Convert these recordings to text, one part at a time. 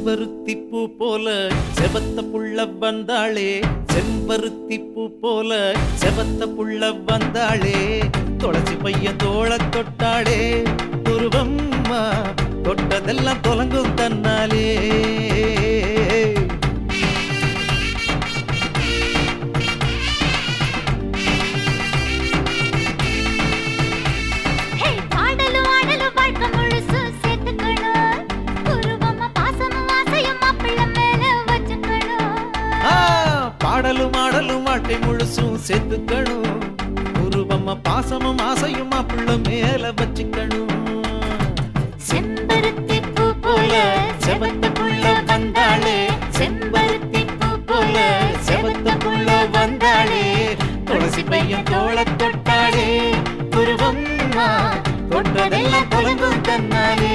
செம்பருத்தி பூ போல செவத்த புள்ள வந்தாளே செம்பருத்தி பூ போல செவத்த புள்ள வந்தாளே துளசி பையன் தோள தொட்டாளே துருவம்மா தொட்டதெல்லாம் தொலங்கும் தன்னாலே ஹே பாடலும் ஆடலும் வாழ்க்கை முழுசு சேர்த்துக்கணும் குருவமா பாசமும் ஆசையும் மாப்பிள்ளை மேல வச்சுக்கணும் ஆ, பாடலும் ஆடலும் வாழ்க்கை முழுசும் சேர்த்துக்கணும் உருவமா பாசமும் ஆசையும் மாப்பிள்ள மேல வச்சுக்கணும் செம்பருத்தி பூ போல செவத்த புள்ள வந்தாளே செம்பருத்தி பூ போல செவத்த புள்ள வந்தாளே துளசி பையன் தோள தொட்டாளே குருவம்மா தொட்டதெல்லாம் தொலங்கும் தன்னாலே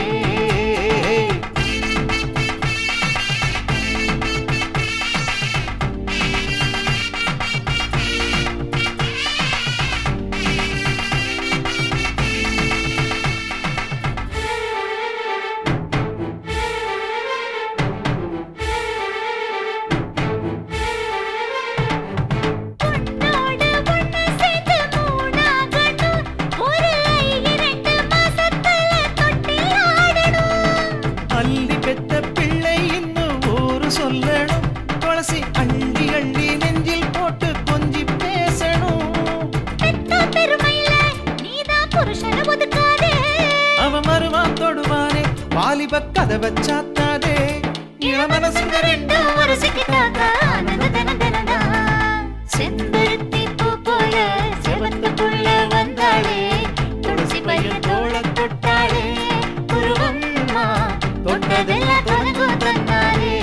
உன்னோடு ஒண்ணு சேர்ந்து மூணாகணும். ஒரு ஐ இரண்டு மாசத்துல தொட்டில் ஆடணும். அள்ளி பெத்த பிள்ளை இன்னும் ஊரு சொல்லணும் துளசி அள்ளி அள்ளி நெஞ்சில் போட்டு கொஞ்சி பேசணும் பெத்த பெருமையில நீதான் புருஷனை ஒதுக்காதே. அவன் மருவான் தொடுவானே வாலிப கதவை சாத்தாதே இளமனசுங்க ரெண்டு ரெண்டும் உரசிக்கிட்டாங்க, ஆனந்த தினம் தினம்தான். செம்பருத்தி பூ போல செவத்த புள்ள வந்தாளே துளசி பையன் தோள தொட்டாளே உருவம்மா தொட்டதெல்லாம் தொலங்கும் தன்னாலே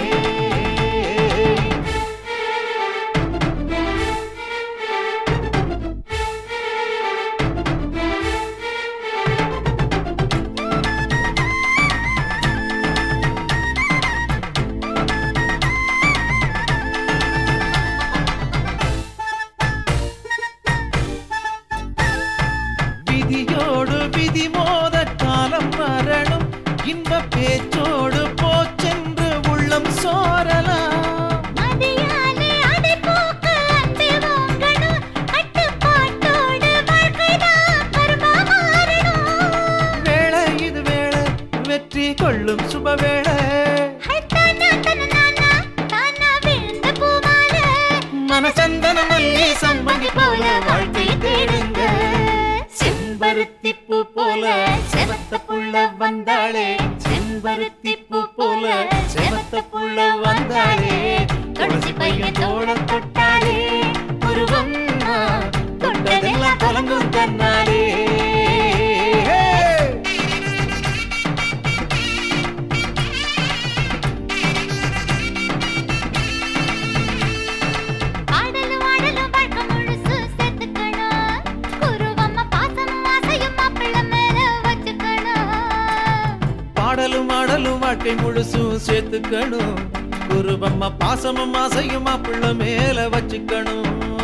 விதியோடு விதி மோத காலம் வரணும் இன்ப பேச்சோடு போச்சென்று உள்ளம் சோரலாம் மதியாலே அதை போக்க அன்பு வாங்கணும். கட்டுப்பாட்டோடு வாழ்க்கைதான் கருமா மாறணும். வேளை இது வேளை வெற்றி கொள்ளும் சுப வேளை ஹை தானா தனனானா, தானா விழுந்த பூமாலை. மனசந்தன மல்லி சம்பந்தி போல வாழ்க்கை தேடுங்க செம்பருத்தி பூ போல செவத்த புள்ள வந்தாளே செம்பருத்தி பூ போல செவத்த புள்ள வந்தாளே துளசி பையன் தோள தொட்டாளே உருவம்மா தொட்டதெல்லாம் தொலங்கும் தன்னாலே ஆடலும் ஆடலும் வாழ்க்கை முழுசு சேர்த்துக்கணும் குருவம்மா பாசமும் ஆசையும் மாப்பிள்ளை மேல வச்சுக்கணும் பாடலும் ஆடலும் வாழ்க்கை முழுசும் சேர்த்துக்கணும் குருவம்மா பாசமும் ஆசையும் மாப்பிள்ள மேல வச்சுக்கணும்